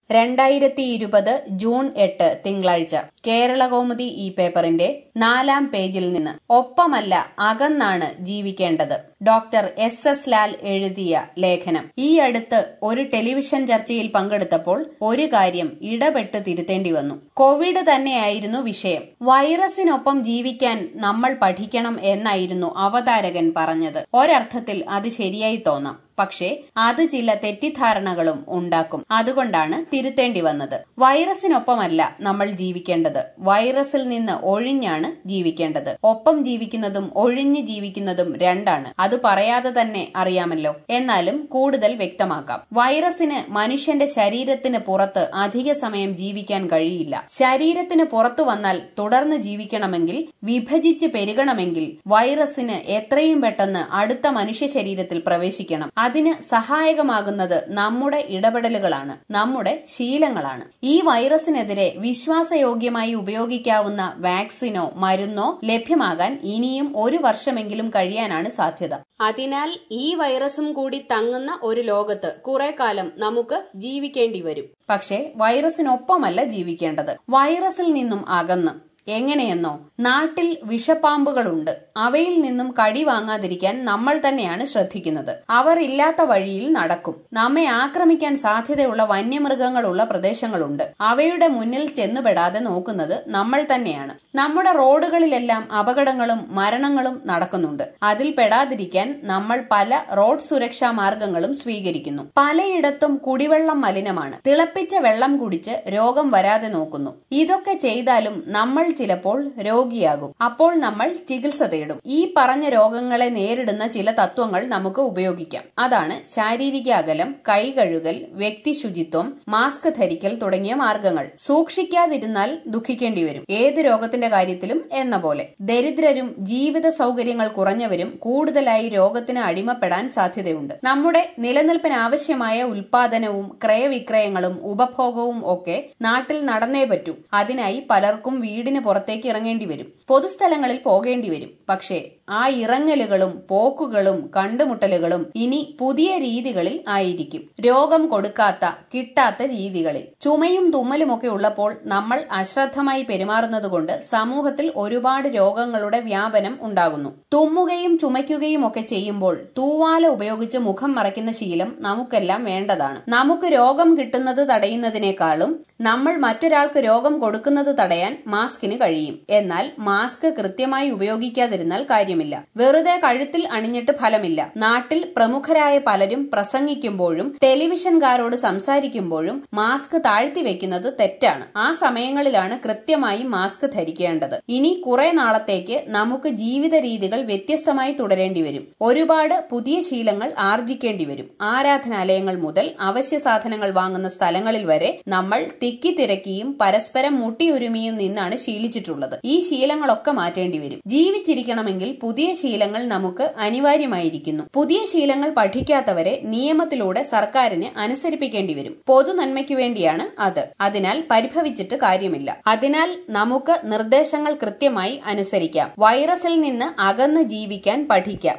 രണ്ടായിരത്തി ഇരുപത് ജൂൺ എട്ട് തിങ്കളാഴ്ച കേരളകൗമുദി ഈ പേപ്പറിന്റെ നാലാം പേജിൽ നിന്ന് ഒപ്പമല്ല അകന്നാണ് ജീവിക്കേണ്ടത് ഡോക്ടർ എസ് എസ് ലാൽ എഴുതിയ ലേഖനം ഈ അടുത്ത് ഒരു ടെലിവിഷൻ ചർച്ചയിൽ പങ്കെടുത്തപ്പോൾ ഒരു കാര്യം ഇടപെട്ട് തിരുത്തേണ്ടി വന്നു കോവിഡ് തന്നെയായിരുന്നു വിഷയം വൈറസിനൊപ്പം ജീവിക്കാൻ നമ്മൾ പഠിക്കണം എന്നായിരുന്നു അവതാരകൻ പറഞ്ഞത് ഒരർത്ഥത്തിൽ അത് ശരിയായി തോന്നാം പക്ഷേ അത് ചില തെറ്റിദ്ധാരണകളും ഉണ്ടാക്കും അതുകൊണ്ടാണ് തിരുത്തേണ്ടി വന്നത് വൈറസിനൊപ്പമല്ല നമ്മൾ ജീവിക്കേണ്ടത് വൈറസിൽ നിന്ന് ഒഴിഞ്ഞാണ് ജീവിക്കേണ്ടത് ഒപ്പം ജീവിക്കുന്നതും ഒഴിഞ്ഞ് ജീവിക്കുന്നതും രണ്ടാണ് അത് പറയാതെ തന്നെ അറിയാമല്ലോ എന്നാലും കൂടുതൽ വ്യക്തമാക്കാം വൈറസിന് മനുഷ്യന്റെ ശരീരത്തിന് പുറത്ത് അധിക സമയം ജീവിക്കാൻ കഴിയില്ല ശരീരത്തിന് പുറത്തു വന്നാൽ തുടർന്ന് ജീവിക്കണമെങ്കിൽ വിഭജിച്ച് പെരുകണമെങ്കിൽ വൈറസിന് എത്രയും പെട്ടെന്ന് അടുത്ത മനുഷ്യ ശരീരത്തിൽ പ്രവേശിക്കണം അതിന് സഹായകമാകുന്നത് നമ്മുടെ ഇടപെടലുകളാണ് നമ്മുടെ ശീലങ്ങളാണ് ഈ വൈറസിനെതിരെ വിശ്വാസയോഗ്യമായി ഉപയോഗിക്കാവുന്ന വാക്സിനോ മരുന്നോ ലഭ്യമാകാൻ ഇനിയും ഒരു വർഷമെങ്കിലും കഴിയാനാണ് സാധ്യത അതിനാൽ ഈ വൈറസും കൂടി തങ്ങുന്ന ഒരു ലോകത്ത് കുറെ കാലം നമുക്ക് ജീവിക്കേണ്ടി വരും പക്ഷേ വൈറസിനൊപ്പമല്ല ജീവിക്കേണ്ടത് വൈറസിൽ നിന്നും അകന്ന് എങ്ങനെയെന്നോ നാട്ടിൽ വിഷപ്പാമ്പുകളുണ്ട് അവയിൽ നിന്നും കടി വാങ്ങാതിരിക്കാൻ നമ്മൾ തന്നെയാണ് ശ്രദ്ധിക്കുന്നത് അവർ ഇല്ലാത്ത വഴിയിൽ നടക്കും നമ്മെ ആക്രമിക്കാൻ സാധ്യതയുള്ള വന്യമൃഗങ്ങളുള്ള പ്രദേശങ്ങളുണ്ട് അവയുടെ മുന്നിൽ ചെന്നുപെടാതെ നോക്കുന്നത് നമ്മൾ തന്നെയാണ് നമ്മുടെ റോഡുകളിലെല്ലാം അപകടങ്ങളും മരണങ്ങളും നടക്കുന്നുണ്ട് അതിൽ പെടാതിരിക്കാൻ നമ്മൾ പല റോഡ് സുരക്ഷാ മാർഗങ്ങളും സ്വീകരിക്കുന്നു പലയിടത്തും കുടിവെള്ളം മലിനമാണ് തിളപ്പിച്ച വെള്ളം കുടിച്ച് രോഗം വരാതെ നോക്കുന്നു ഇതൊക്കെ ചെയ്താലും നമ്മൾ ചിലപ്പോൾ രോഗിയാകും അപ്പോൾ നമ്മൾ ചികിത്സ തേടും ഈ പറഞ്ഞ രോഗങ്ങളെ നേരിടുന്ന ചില തത്വങ്ങൾ നമുക്ക് ഉപയോഗിക്കാം അതാണ് ശാരീരിക അകലം കൈ കഴുകൽ വ്യക്തി ശുചിത്വം മാസ്ക് ധരിക്കൽ തുടങ്ങിയ മാർഗങ്ങൾ സൂക്ഷിക്കാതിരുന്നാൽ ദുഃഖിക്കേണ്ടി വരും ഏത് രോഗത്തിന്റെ കാര്യത്തിലും എന്ന പോലെ ദരിദ്രരും ജീവിത സൗകര്യങ്ങൾ കുറഞ്ഞവരും കൂടുതലായി രോഗത്തിന് അടിമപ്പെടാൻ സാധ്യതയുണ്ട് നമ്മുടെ നിലനിൽപ്പിന് ആവശ്യമായ ഉൽപാദനവും ക്രയവിക്രയങ്ങളും ഉപഭോഗവും ഒക്കെ നാട്ടിൽ നടന്നേ പറ്റൂ അതിനായി പലർക്കും വീടിന് പുറത്തേക്ക് ഇറങ്ങേണ്ടി വരും പൊതുസ്ഥലങ്ങളിൽ പോകേണ്ടി വരും പക്ഷേ ആ ഇറങ്ങലുകളും പോക്കുകളും കണ്ടുമുട്ടലുകളും ഇനി പുതിയ രീതികളിൽ ആയിരിക്കും രോഗം കൊടുക്കാത്ത കിട്ടാത്ത രീതികളിൽ ചുമയും തുമ്മലുമൊക്കെ ഉള്ളപ്പോൾ നമ്മൾ അശ്രദ്ധമായി പെരുമാറുന്നതുകൊണ്ട് സമൂഹത്തിൽ ഒരുപാട് രോഗങ്ങളുടെ വ്യാപനം ഉണ്ടാകുന്നു തുമ്മുകയും ചുമയ്ക്കുകയും ഒക്കെ ചെയ്യുമ്പോൾ തൂവാല ഉപയോഗിച്ച് മുഖം മറയ്ക്കുന്ന ശീലം നമുക്കെല്ലാം വേണ്ടതാണ് നമുക്ക് രോഗം കിട്ടുന്നത് തടയുന്നതിനേക്കാളും നമ്മൾ മറ്റൊരാൾക്ക് രോഗം കൊടുക്കുന്നത് തടയാൻ മാസ്കിന് കഴിയും എന്നാൽ മാസ്ക് കൃത്യമായി ഉപയോഗിക്കാതിരുന്നാൽ കാര്യമില്ല വെറുതെ കഴുത്തിൽ അണിഞ്ഞിട്ട് ഫലമില്ല നാട്ടിൽ പ്രമുഖരായ പലരും പ്രസംഗിക്കുമ്പോഴും ടെലിവിഷൻകാരോട് സംസാരിക്കുമ്പോഴും മാസ്ക് താഴ്ത്തി വെക്കുന്നത് തെറ്റാണ് ആ സമയങ്ങളിലാണ് കൃത്യമായി മാസ്ക് ധരിക്കേണ്ടത് ഇനി കുറെ നാളത്തേക്ക് നമുക്ക് ജീവിത രീതികൾ വ്യത്യസ്തമായി തുടരേണ്ടി വരും ഒരുപാട് പുതിയ ശീലങ്ങൾ ആർജിക്കേണ്ടി വരും ആരാധനാലയങ്ങൾ മുതൽ അവശ്യ സാധനങ്ങൾ വാങ്ങുന്ന സ്ഥലങ്ങളിൽ വരെ നമ്മൾ തിക്കി തിരക്കിയും പരസ്പരം മുട്ടിയുരുമിയും നിന്നാണ് ശീലിച്ചിട്ടുള്ളത് ഈ ശീലങ്ങളൊക്കെ മാറ്റേണ്ടി വരും ജീവിച്ചിരിക്കണമെങ്കിൽ പുതിയ ശീലങ്ങൾ നമുക്ക് അനിവാര്യമായിരിക്കുന്നു പുതിയ ശീലങ്ങൾ പഠിക്കാത്തവരെ നിയമത്തിലൂടെ സർക്കാരിന് അനുസരിപ്പിക്കേണ്ടി വരും പൊതു നന്മയ്ക്കു വേണ്ടിയാണ് അത് അതിനാൽ പരിഭവിച്ചിട്ട് കാര്യമില്ല അതിനാൽ നമുക്ക് നിർദ്ദേശങ്ങൾ കൃത്യമായി അനുസരിക്കാം വൈറസിൽ നിന്ന് അകന്ന് ജീവിക്കാൻ പഠിക്കാം